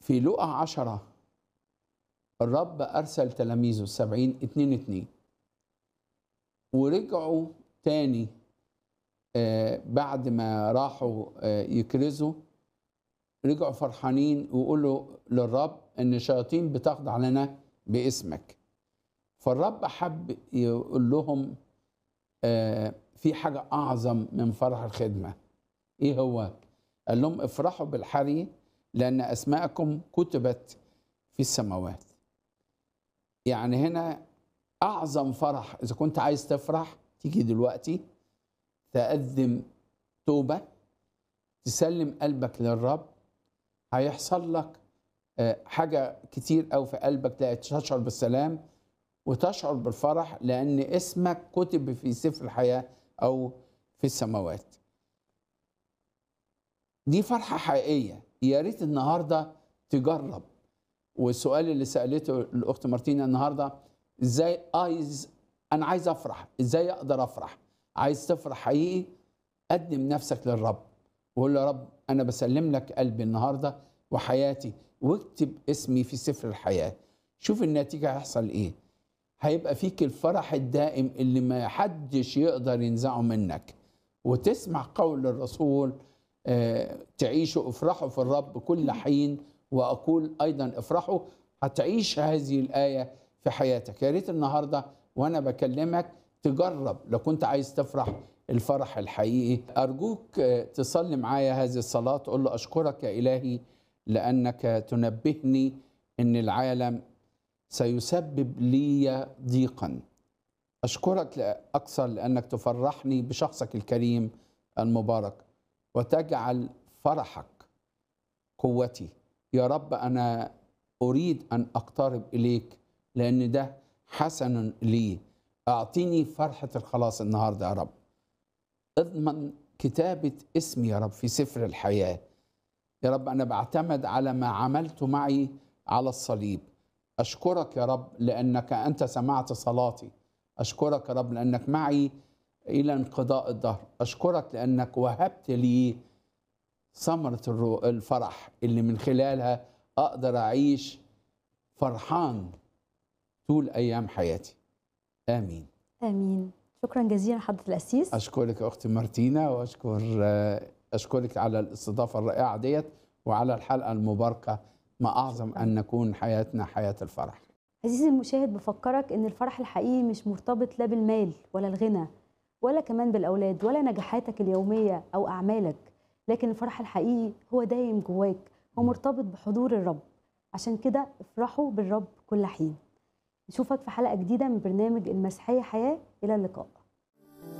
في لقا عشرة الرب أرسل تلاميذه السبعين اتنين اتنين ورجعوا تاني آه، بعد ما راحوا آه، يكرزوا رجعوا فرحانين ويقولوا للرب ان الشياطين بتخضع لنا باسمك فالرب حب يقول لهم آه، في حاجة أعظم من فرح الخدمة إيه هو؟ قال لهم افرحوا بالحري لأن أسماءكم كتبت في السماوات يعني هنا أعظم فرح إذا كنت عايز تفرح تيجي دلوقتي تقدم توبة تسلم قلبك للرب هيحصل لك آه، حاجة كتير أوي في قلبك تلاقي تشعر بالسلام وتشعر بالفرح لأن اسمك كتب في سفر الحياة أو في السماوات دي فرحة حقيقية يا ريت النهاردة تجرب والسؤال اللي سألته الأخت مارتينا النهاردة إزاي عايز أنا عايز أفرح إزاي أقدر أفرح عايز تفرح حقيقي قدم نفسك للرب وقول له يا رب أنا بسلم لك قلبي النهاردة وحياتي واكتب اسمي في سفر الحياة شوف النتيجة هيحصل إيه هيبقى فيك الفرح الدائم اللي ما حدش يقدر ينزعه منك وتسمع قول الرسول آه، تعيشوا افرحوا في الرب كل حين واقول ايضا افرحوا هتعيش هذه الايه في حياتك يا ريت النهارده وانا بكلمك تجرب لو كنت عايز تفرح الفرح الحقيقي ارجوك آه، تصلي معايا هذه الصلاه تقول له اشكرك يا الهي لانك تنبهني ان العالم سيسبب لي ضيقا اشكرك اكثر لانك تفرحني بشخصك الكريم المبارك وتجعل فرحك قوتي يا رب انا اريد ان اقترب اليك لان ده حسن لي اعطيني فرحه الخلاص النهارده يا رب اضمن كتابه اسمي يا رب في سفر الحياه يا رب انا بعتمد على ما عملته معي على الصليب اشكرك يا رب لانك انت سمعت صلاتي اشكرك يا رب لانك معي الى انقضاء الدهر اشكرك لانك وهبت لي ثمره الرو- الفرح اللي من خلالها اقدر اعيش فرحان طول ايام حياتي امين امين شكرا جزيلا حضره القسيس اشكرك يا اختي مارتينا واشكر آه، اشكرك على الاستضافه الرائعه ديت وعلى الحلقه المباركه ما اعظم ان نكون حياتنا حياه الفرح عزيزي المشاهد بفكرك ان الفرح الحقيقي مش مرتبط لا بالمال ولا الغنى ولا كمان بالاولاد ولا نجاحاتك اليوميه او اعمالك لكن الفرح الحقيقي هو دايم جواك هو مرتبط بحضور الرب عشان كده افرحوا بالرب كل حين نشوفك في حلقه جديده من برنامج المسيحيه حياه الى اللقاء